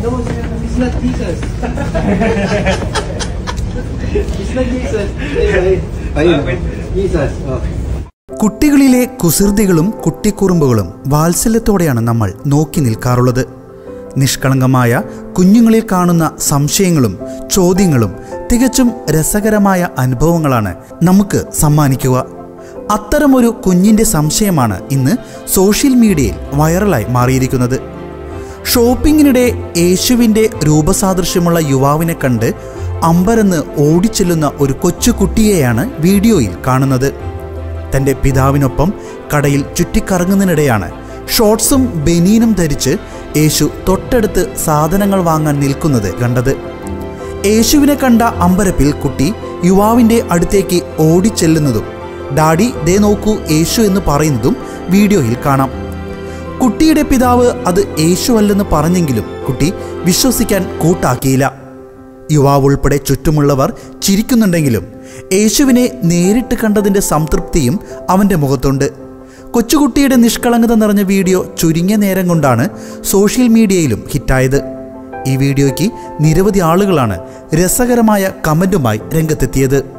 no, it's not Jesus. it's not Jesus. Anyway, ayun, Jesus. Oh. കുട്ടികളിലെ കുസൃതികളും കുട്ടിക്കുറുമ്പുകളും വാത്സല്യത്തോടെയാണ് നമ്മൾ നോക്കി നിൽക്കാറുള്ളത് നിഷ്കളങ്കമായ കുഞ്ഞുങ്ങളിൽ കാണുന്ന സംശയങ്ങളും ചോദ്യങ്ങളും തികച്ചും രസകരമായ അനുഭവങ്ങളാണ് നമുക്ക് സമ്മാനിക്കുക അത്തരമൊരു കുഞ്ഞിൻ്റെ സംശയമാണ് ഇന്ന് സോഷ്യൽ മീഡിയയിൽ വൈറലായി മാറിയിരിക്കുന്നത് ഷോപ്പിങ്ങിനിടെ യേശുവിൻ്റെ രൂപസാദൃശ്യമുള്ള യുവാവിനെ കണ്ട് അമ്പരന്ന് ഓടിച്ചെല്ലുന്ന ഒരു കൊച്ചു കുട്ടിയെയാണ് വീഡിയോയിൽ കാണുന്നത് തൻ്റെ പിതാവിനൊപ്പം കടയിൽ ചുറ്റിക്കറങ്ങുന്നതിനിടെയാണ് ഷോർട്സും ബനീനും ധരിച്ച് യേശു തൊട്ടടുത്ത് സാധനങ്ങൾ വാങ്ങാൻ നിൽക്കുന്നത് കണ്ടത് യേശുവിനെ കണ്ട അമ്പരപ്പിൽ കുട്ടി യുവാവിൻ്റെ അടുത്തേക്ക് ഓടിച്ചെല്ലുന്നതും ഡാഡി ദേ നോക്കൂ യേശു എന്ന് പറയുന്നതും വീഡിയോയിൽ കാണാം കുട്ടിയുടെ പിതാവ് അത് യേശു അല്ലെന്ന് പറഞ്ഞെങ്കിലും കുട്ടി വിശ്വസിക്കാൻ കൂട്ടാക്കിയില്ല യുവാവ് ഉൾപ്പെടെ ചുറ്റുമുള്ളവർ ചിരിക്കുന്നുണ്ടെങ്കിലും യേശുവിനെ നേരിട്ട് കണ്ടതിൻ്റെ സംതൃപ്തിയും അവൻ്റെ മുഖത്തുണ്ട് കൊച്ചുകുട്ടിയുടെ നിഷ്കളങ്കത നിറഞ്ഞ വീഡിയോ ചുരുങ്ങിയ നേരം കൊണ്ടാണ് സോഷ്യൽ മീഡിയയിലും ഹിറ്റായത് ഈ വീഡിയോയ്ക്ക് നിരവധി ആളുകളാണ് രസകരമായ കമൻറ്റുമായി രംഗത്തെത്തിയത്